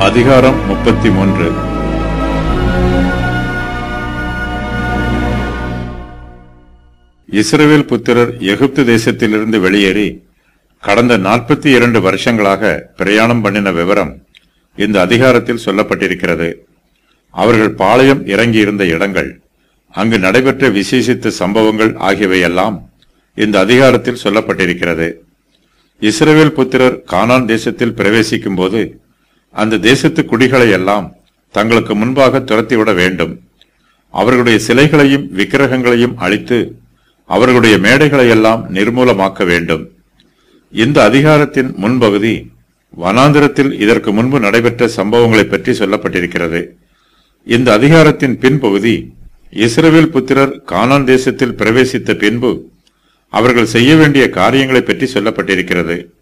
அதிகாரம் முப்பத்தி மூன்று இஸ்ரவேல் புத்திரர் எகிப்து தேசத்திலிருந்து வெளியேறி கடந்த நாற்பத்தி இரண்டு வருஷங்களாக பிரயாணம் பண்ணின விவரம் இந்த அதிகாரத்தில் சொல்லப்பட்டிருக்கிறது அவர்கள் பாளையம் இறங்கியிருந்த இடங்கள் அங்கு நடைபெற்ற விசேஷித்த சம்பவங்கள் ஆகியவையெல்லாம் இந்த அதிகாரத்தில் சொல்லப்பட்டிருக்கிறது இஸ்ரவேல் புத்திரர் கானான் தேசத்தில் பிரவேசிக்கும் போது அந்த தேசத்து குடிகளை எல்லாம் தங்களுக்கு முன்பாக துரத்திவிட வேண்டும் அவர்களுடைய சிலைகளையும் விக்கிரகங்களையும் அழித்து அவர்களுடைய மேடைகளை எல்லாம் நிர்மூலமாக்க வேண்டும் இந்த அதிகாரத்தின் முன்பகுதி வனாந்திரத்தில் இதற்கு முன்பு நடைபெற்ற சம்பவங்களை பற்றி சொல்லப்பட்டிருக்கிறது இந்த அதிகாரத்தின் பின்பகுதி இஸ்ரவேல் புத்திரர் கானான் தேசத்தில் பிரவேசித்த பின்பு அவர்கள் செய்ய வேண்டிய காரியங்களை பற்றி சொல்லப்பட்டிருக்கிறது